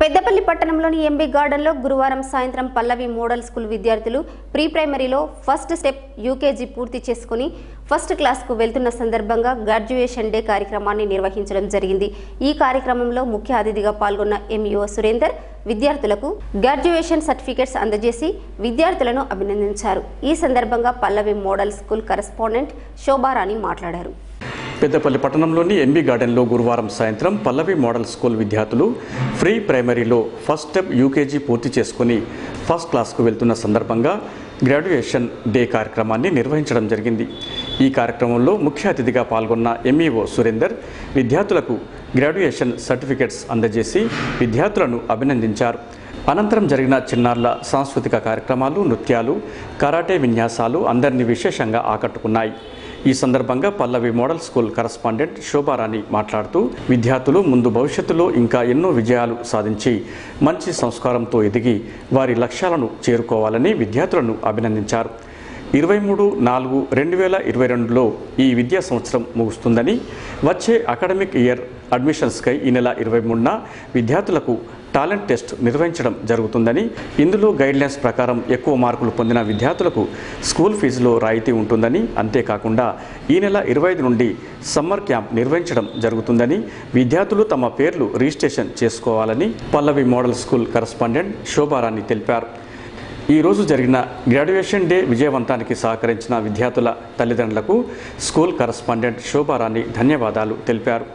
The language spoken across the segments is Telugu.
పెద్దపల్లి పట్టణంలోని ఎంబీ గార్డెన్లో గురువారం సాయంత్రం పల్లవి మోడల్ స్కూల్ విద్యార్థులు ప్రీ ప్రైమరీలో ఫస్ట్ స్టెప్ యూకేజీ పూర్తి చేసుకుని ఫస్ట్ క్లాస్కు వెళ్తున్న సందర్భంగా గ్రాడ్యుయేషన్ డే కార్యక్రమాన్ని నిర్వహించడం జరిగింది ఈ కార్యక్రమంలో ముఖ్య అతిథిగా పాల్గొన్న ఎంఈఓ సురేందర్ విద్యార్థులకు గ్రాడ్యుయేషన్ సర్టిఫికెట్స్ అందజేసి విద్యార్థులను అభినందించారు ఈ సందర్భంగా Pallavi model school correspondent Shobharani మాట్లాడారు పెద్దపల్లి పట్టణంలోని ఎంబీ గార్డెన్లో గురువారం సాయంత్రం పల్లవి మోడల్ స్కూల్ విద్యార్థులు ఫ్రీ ప్రైమరీలో ఫస్ట్ స్టెప్ యూకేజీ పూర్తి చేసుకుని ఫస్ట్ క్లాస్కు వెళ్తున్న సందర్భంగా గ్రాడ్యుయేషన్ డే కార్యక్రమాన్ని నిర్వహించడం జరిగింది ఈ కార్యక్రమంలో ముఖ్య అతిథిగా పాల్గొన్న ఎంఈఓ సురేందర్ విద్యార్థులకు గ్రాడ్యుయేషన్ సర్టిఫికెట్స్ అందజేసి విద్యార్థులను అభినందించారు అనంతరం జరిగిన చిన్నారుల సాంస్కృతిక కార్యక్రమాలు నృత్యాలు కరాటే విన్యాసాలు అందరినీ విశేషంగా ఆకట్టుకున్నాయి ఈ సందర్భంగా Pallavi model school correspondent Shobharani మాట్లాడుతూ విద్యార్థులు ముందు భవిష్యత్తులో ఇంకా ఎన్నో విజయాలు సాధించి మంచి సంస్కారంతో ఎదిగి వారి లక్ష్యాలను చేరుకోవాలని విద్యార్థులను అభినందించారు ఇరవై మూడు నాలుగు రెండు వేల ఇరవై రెండులో ఈ విద్యా సంవత్సరం ముగుస్తుందని వచ్చే అకాడమిక్ ఇయర్ అడ్మిషన్స్కై ఈ నెల ఇరవై మూడున విద్యార్థులకు టాలెంట్ టెస్ట్ నిర్వహించడం జరుగుతుందని ఇందులో గైడ్లైన్స్ ప్రకారం ఎక్కువ మార్కులు పొందిన విద్యార్థులకు స్కూల్ ఫీజులో రాయితీ ఉంటుందని అంతేకాకుండా ఈ నెల ఇరవై ఐదు నుండి సమ్మర్ క్యాంప్ నిర్వహించడం జరుగుతుందని విద్యార్థులు తమ పేర్లు రిజిస్ట్రేషన్ చేసుకోవాలని Pallavi model school correspondent Shobharani తెలిపారు ఈ రోజు జరిగిన గ్రాడ్యుయేషన్ డే విజయవంతానికి సహకరించిన విద్యార్థుల తల్లిదండ్రులకు స్కూల్ కరస్పాండెంట్ శోభారాణి ధన్యవాదాలు తెలిపారు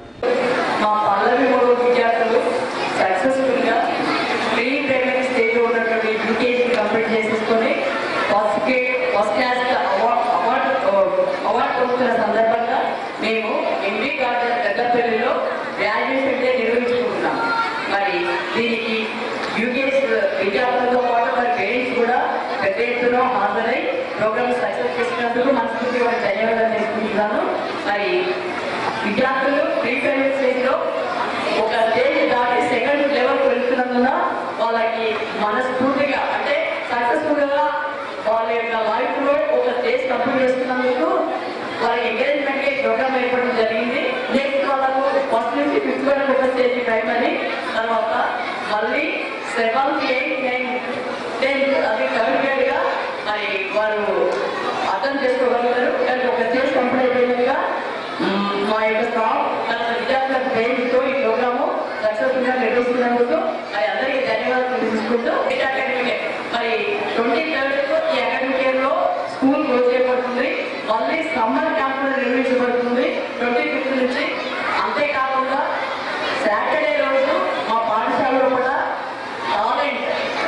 మా పల్లవి మూడు విద్యార్థులు సక్సెస్ఫుల్గా ప్రీ ప్రైమరీ స్టేజ్లో ఉన్నటువంటి యూకేజీ కంప్లీట్ చేసేసుకొని first grade first class award award award పొందుతున్న సందర్భంగా మేము ఎంపీ గార్డెన్ పెద్దపల్లిలో గ్రాడ్యుయేషన్ డే నిర్వహించుకుంటున్నాం మరి దీనికి యూకేజీ విద్యార్థులతో పాటు మరి పేరెంట్స్ కూడా పెద్ద ఎత్తున హాజరై ప్రోగ్రామ్ సక్సెస్ చేసినందుకు మనస్ఫూర్తిగా వారికి ధన్యవాదాలు తెలుసుకుంటున్నాను మరి విద్యార్థులు ప్రీ ప్రైమరీ స్టేజ్ లో ఒక స్టేజ్ దాటి సెకండ్ లెవెల్ వెళ్తున్నందున వాళ్ళకి మనస్ఫూర్తిగా అంటే సక్సెస్ఫుల్ గా వాళ్ళ యొక్క లైఫ్ లో ఒక స్టేజ్ కంప్లీట్ చేస్తున్నందుకు వాళ్ళ ఎంకరేజ్మెంట్ కి ప్రోగ్రామ్ ఏర్పడడం జరిగింది నెక్స్ట్ వాళ్ళకు ఫస్ట్ నుంచి ఫిఫ్త్ వరకు ఒక స్టేజ్ ప్రైమరీ తర్వాత మళ్ళీ సెవెంత్ ఎయిత్ నైన్ టెన్త్ అది కమిటెడ్ గా మరి వారు అర్థం చేసుకోగలుగుతారు కానీ ఒక స్టేజ్ కంప్లీట్ అయిపోయినాక మ్మ్, మా యొక్క స్టాఫ్ తర్వాత విద్యార్థులకు పేరుతో ఈ ప్రోగ్రాము సక్సెస్ఫుల్ గా నిర్వహిస్తున్నందుకు మరి అందరికీ ధన్యవాదాలు తెలుసుకుంటూ ఈ అకాడమిక్ ఇయర్ మరి ట్వంటీ థర్డ్ ఈ అకాడమిక్ ఇయర్ లో స్కూల్ క్లోజ్ చేయబడుతుంది మళ్ళీ సమ్మర్ క్యాంప్ కూడా నిర్వహించబడుతుంది ట్వంటీ ఫిఫ్త్ నుంచి అంతేకాకుండా సాటర్డే రోజు మా పాఠశాలలో కూడా టాలెంట్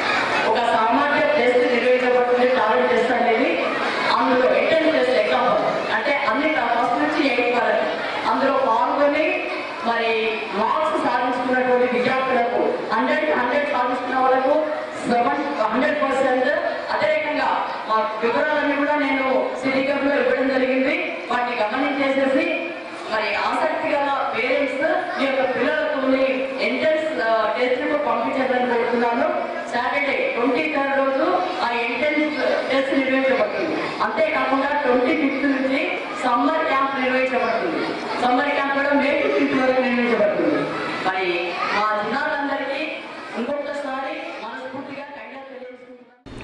ఒక సామాన్య టెస్ట్ నిర్వహించబడుతుంది టాలెంట్ టెస్ట్ అనేది అందులో ఎంట్రన్స్ టెస్ట్ ఎగ్జామ్ అంటే అన్ని ఫస్ట్ నుంచి ఎయిట్ వరకు అందులో పాల్గొని మరి మార్క్స్ సాధించుకున్నటువంటి విద్యార్థులకు హండ్రెడ్ హండ్రెడ్ సాధించుకున్న వాళ్ళకు సెవెన్ హండ్రెడ్ పర్సెంట్ అదేవిధంగా మా వివరాలన్నీ కూడా నేను సిరికల్లో ఇవ్వడం జరిగింది వాటిని గమనించేసేసి మరి ఆసక్తి గల పేరెంట్స్ మీ యొక్క పిల్లలకు ఎంట్రన్స్ టెస్ట్ కు పంపించాలని కోరుతున్నాను సాటర్డే ట్వంటీ థర్డ్ రోజు ఆ ఎంట్రన్స్ టెస్ట్ నిర్వహించబడుతుంది అంతేకాకుండా ట్వంటీ ఫిఫ్త్ నుంచి సమ్మర్ క్యాంప్ నిర్వహించబడుతుంది సమ్మర్ క్యాంప్ కూడా మే ఫిఫ్త్ వరకు నిర్వహించబడుతుంది మరి మా జిల్లాలందరికీ ఇంకొకసారి మనస్ఫూర్తిగా కంగ్రాట్ తెలియజేస్తున్నాను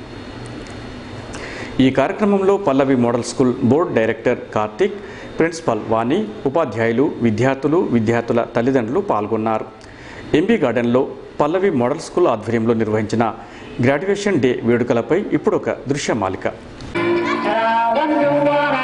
ఈ కార్యక్రమంలో Pallavi model school board director Karthik principal Vani ఉపాధ్యాయులు విద్యార్థులు విద్యార్థుల తల్లిదండ్రులు పాల్గొన్నారు ఎంబీ గార్డెన్లో పల్లవి మోడల్ స్కూల్ ఆధ్వర్యంలో నిర్వహించిన గ్రాడ్యుయేషన్ డే వేడుకలపై ఇప్పుడు ఒక దృశ్యమాలిక రావణువార